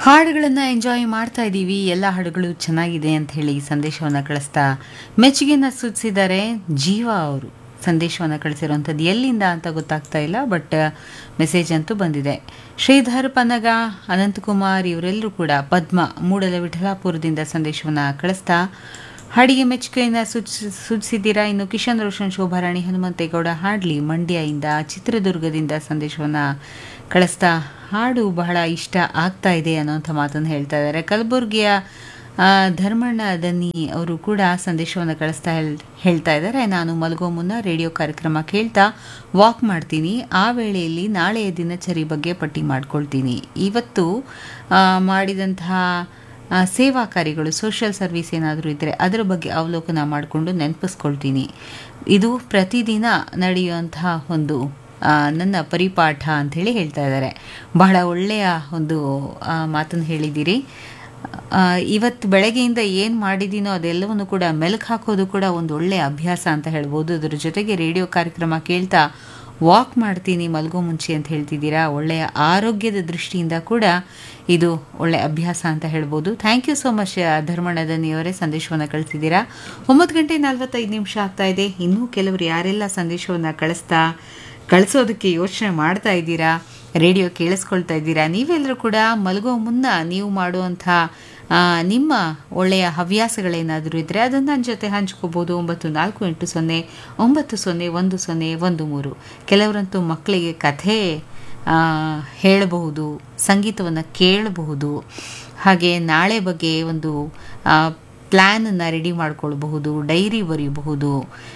ಹಾಡುಗಳನ್ನು ಎಂಜಾಯ್ ಮಾಡ್ತಾ ಇದ್ದೀವಿ ಎಲ್ಲ ಹಾಡುಗಳು ಚೆನ್ನಾಗಿದೆ ಅಂತ ಹೇಳಿ ಸಂದೇಶವನ್ನು ಕಳಿಸ್ತಾ ಮೆಚ್ಚುಗೆನ ಸೂಚಿಸಿದ್ದಾರೆ ಜೀವ ಅವರು ಸಂದೇಶವನ್ನು ಕಳಿಸಿರುವಂಥದ್ದು ಎಲ್ಲಿಂದ ಅಂತ ಗೊತ್ತಾಗ್ತಾ ಇಲ್ಲ ಬಟ್ ಮೆಸೇಜ್ ಅಂತೂ ಬಂದಿದೆ ಶ್ರೀಧರ್ ಪನ್ನಗ ಅನಂತಕುಮಾರ್ ಇವರೆಲ್ಲರೂ ಕೂಡ ಪದ್ಮ ಮೂಡಲ ವಿಠಲಾಪುರದಿಂದ ಸಂದೇಶವನ್ನು ಕಳಿಸ್ತಾ ಹಾಡಿಗೆ ಮೆಚ್ಚುಗೆಯನ್ನು ಸೂಚಿ ಸೂಚಿಸಿದ್ದೀರಾ ಇನ್ನು ಕಿಶನ್ ರೋಷನ್ ಶೋಭಾರಾಣಿ ಹನುಮಂತೇಗೌಡ ಹಾಡ್ಲಿ ಮಂಡ್ಯದಿಂದ ಚಿತ್ರದುರ್ಗದಿಂದ ಸಂದೇಶವನ್ನು ಕಳಿಸ್ತಾ ಹಾಡು ಬಹಳ ಇಷ್ಟ ಆಗ್ತಾ ಇದೆ ಅನ್ನೋಂಥ ಮಾತನ್ನು ಹೇಳ್ತಾ ಇದ್ದಾರೆ ಕಲಬುರಗಿಯ ಆ, ಧರ್ಮಣ್ಣ ದನ್ನಿ ಅವರು ಕೂಡ ಸಂದೇಶವನ್ನು ಕಳಿಸ್ತಾ ಹೇಳ್- ಹೇಳ್ತಾ ಇದ್ದಾರೆ ನಾನು ಮಲಗೋ ಮುನ್ನ ರೇಡಿಯೋ ಕಾರ್ಯಕ್ರಮ ಕೇಳ್ತಾ ವಾಕ್ ಮಾಡ್ತೀನಿ ಆ ವೇಳೆಯಲ್ಲಿ ನಾಳೆಯ ದಿನಚರಿ ಬಗ್ಗೆ ಪಟ್ಟಿ ಮಾಡ್ಕೊಳ್ತೀನಿ ಇವತ್ತು ಆ, ಮಾಡಿದಂತಹ ಆ, ಸೇವಾ ಕಾರ್ಯಗಳು ಸೋಷಿಯಲ್ ಸರ್ವಿಸ್ ಏನಾದರೂ ಇದ್ದರೆ ಅದರ ಬಗ್ಗೆ ಅವಲೋಕನ ಮಾಡಿಕೊಂಡು ನೆನಪಿಸ್ಕೊಳ್ತೀನಿ ಇದು ಪ್ರತಿದಿನ ನಡೆಯುವಂತಹ ಒಂದು ಆ, ನನ್ನ ಪರಿಪಾಠ ಅಂಥೇಳಿ ಹೇಳ್ತಾ ಇದ್ದಾರೆ ಬಹಳ ಒಳ್ಳೆಯ ಒಂದು ಆ, ಮಾತನ್ನು ಹೇಳಿದ್ದೀರಿ ಆ, ಇವತ್ತು ಬೆಳಗ್ಗೆಯಿಂದ ಏನು ಮಾಡಿದ್ದೀನೋ ಅದೆಲ್ಲವನ್ನು ಕೂಡ ಮೆಲುಕು ಹಾಕೋದು ಕೂಡ ಒಂದು ಒಳ್ಳೆಯ ಅಭ್ಯಾಸ ಅಂತ ಹೇಳ್ಬೋದು ಅದ್ರ ಜೊತೆಗೆ ರೇಡಿಯೋ ಕಾರ್ಯಕ್ರಮ ಕೇಳ್ತಾ ವಾಕ್ ಮಾಡ್ತೀನಿ ಮಲಗೋ ಮುಂಚೆ ಅಂತ ಹೇಳ್ತಿದ್ದೀರಾ ಒಳ್ಳೆಯ ಆರೋಗ್ಯದ ದೃಷ್ಟಿಯಿಂದ ಕೂಡ ಇದು ಒಳ್ಳೆಯ ಅಭ್ಯಾಸ ಅಂತ ಹೇಳ್ಬೋದು thank you so much Dharmanna ದನಿಯವರೇ ಸಂದೇಶವನ್ನು ಕಳಿಸಿದ್ದೀರಾ ಒಂಬತ್ತು ಗಂಟೆ ನಲ್ವತ್ತೈದು ನಿಮಿಷ ಆಗ್ತಾ ಇದೆ ಇನ್ನೂ ಕೆಲವರು ಯಾರೆಲ್ಲ ಸಂದೇಶವನ್ನು ಕಳಿಸ್ತಾ ಕಳಿಸೋದಕ್ಕೆ ಯೋಚನೆ ಮಾಡ್ತಾ ಇದ್ದೀರಾ ರೇಡಿಯೋ ಕೇಳಿಸ್ಕೊಳ್ತಾ ಇದ್ದೀರಾ ನೀವೆಲ್ಲರೂ ಕೂಡ ಮಲಗೋ ಮುನ್ನ ನೀವು ಮಾಡುವಂಥ ಆ, ನಿಮ್ಮ ಒಳ್ಳೆಯ ಹವ್ಯಾಸಗಳೇನಾದರೂ ಇದ್ದರೆ ಅದನ್ನು ನನ್ನ ಜೊತೆ ಹಂಚ್ಕೋಬೋದು ಒಂಬತ್ತು ನಾಲ್ಕು ಎಂಟು ಸೊನ್ನೆ ಒಂಬತ್ತು ಸೊನ್ನೆ ಒಂದು ಸೊನ್ನೆ ಒಂದು ಮೂರು ಕೆಲವರಂತೂ ಮಕ್ಕಳಿಗೆ ಕಥೆ ಆ, ಹೇಳಬಹುದು ಸಂಗೀತವನ್ನು ಕೇಳಬಹುದು ಹಾಗೆ ನಾಳೆ ಬಗ್ಗೆ ಒಂದು ಪ್ಲ್ಯಾನನ್ನು ರೆಡಿ ಮಾಡ್ಕೊಳ್ಬಹುದು ಡೈರಿ ಬರೀಬಹುದು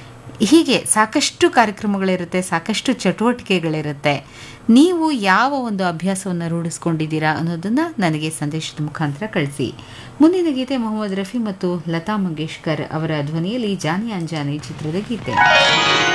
ಹೀಗೆ ಸಾಕಷ್ಟು ಕಾರ್ಯಕ್ರಮಗಳಿರುತ್ತೆ ಸಾಕಷ್ಟು ಚಟುವಟಿಕೆಗಳಿರುತ್ತೆ ನೀವು ಯಾವ ಒಂದು ಅಭ್ಯಾಸವನ್ನು ರೂಢಿಸ್ಕೊಂಡಿದ್ದೀರಾ ಅನ್ನೋದನ್ನು ನನಗೆ ಸಂದೇಶದ ಮುಖಾಂತರ ಕಳಿಸಿ ಮುಂದಿನ ಗೀತೆ ಮೊಹಮ್ಮದ್ ರಫಿ ಮತ್ತು ಲತಾ ಮಂಗೇಶ್ಕರ್ ಅವರ ಧ್ವನಿಯಲ್ಲಿ ಜಾನಿ ಅಂಜಾನಿ ಚಿತ್ರದ ಗೀತೆ